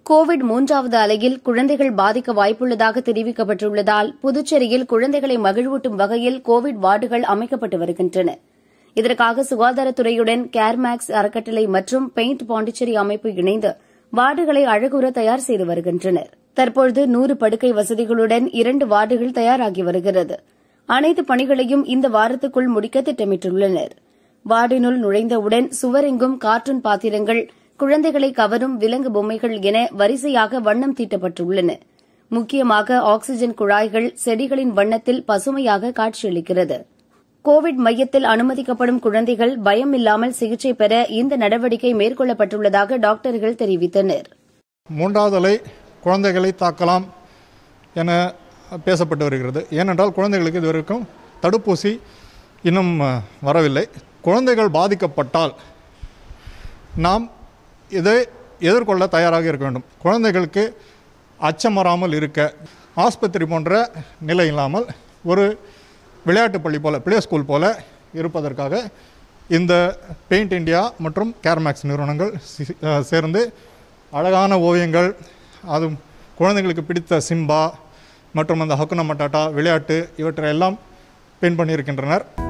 Covid மூன்றாவது அலையில் குழந்தைகள் பாதிக்க வாய்ப்புள்ளதாக தெரிவிக்கப்பட்டுள்ளதால் புதுச்சேரியில் குழந்தைகளை மகிழ்வூட்டும் வகையில் கோவிட் வார்டுகள் அமைக்கப்பட்டு வருகின்றன இதற்காக சுகாதாரத்துறையுடன் கேர்மேக்ஸ் அறக்கட்டளை மற்றும் பெயிண்ட் பாண்டிச்சேரி அமைப்பு இணைந்து வார்டுகளை அழகுற தயார் செய்து வருகின்றனர் தற்பொழுது நூறு படுக்கை வசதிகளுடன் இரண்டு வார்டுகள் தயாராகி வருகிறது அனைத்து பணிகளையும் இந்த வாரத்துக்குள் முடிக்க திட்டமிட்டுள்ளனர் வார்டினுள் நுழைந்தவுடன் சுவரெங்கும் கார்ட்டூன் பாத்திரங்கள் குழந்தைகளை கவரும் விலங்கு பொம்மைகள் என வரிசையாக வண்ணம் தீட்டப்பட்டுள்ளன முக்கியமாக ஆக்ஸிஜன் குழாய்கள் செடிகளின் வண்ணத்தில் பசுமையாக காட்சியளிக்கிறது கோவிட் மையத்தில் அனுமதிக்கப்படும் குழந்தைகள் பயமில்லாமல் சிகிச்சை பெற இந்த நடவடிக்கை மேற்கொள்ளப்பட்டுள்ளதாக டாக்டர்கள் தெரிவித்தனர் மூன்றாவது அலை குழந்தைகளை தாக்கலாம் என பேசப்பட்டு வருகிறது ஏனென்றால் குழந்தைகளுக்கு இதுவரைக்கும் தடுப்பூசி இன்னும் அஹ், வரவில்லை குழந்தைகள் பாதிக்கப்பட்டால் நாம் இதை எதிர்கொள்ள தயாராக இருக்க வேண்டும் குழந்தைகளுக்கு அச்சம் வராமல் இருக்க ஆஸ்பத்திரி போன்ற நிலை இல்லாமல் ஒரு விளையாட்டு பள்ளி போல பிளே ஸ்கூல் போல இருப்பதற்காக இந்த பெயிண்ட் இந்தியா மற்றும் கேர்மேக்ஸ் நிறுவனங்கள் சி- அஹ், சேர்ந்து அழகான ஓவியங்கள் அது குழந்தைகளுக்கு பிடித்த சிம்பா மற்றும் அந்த ஹக்குன மட்டாட்டா விளையாட்டு இவற்றையெல்லாம் பெயிண்ட் பண்ணியிருக்கின்றனர்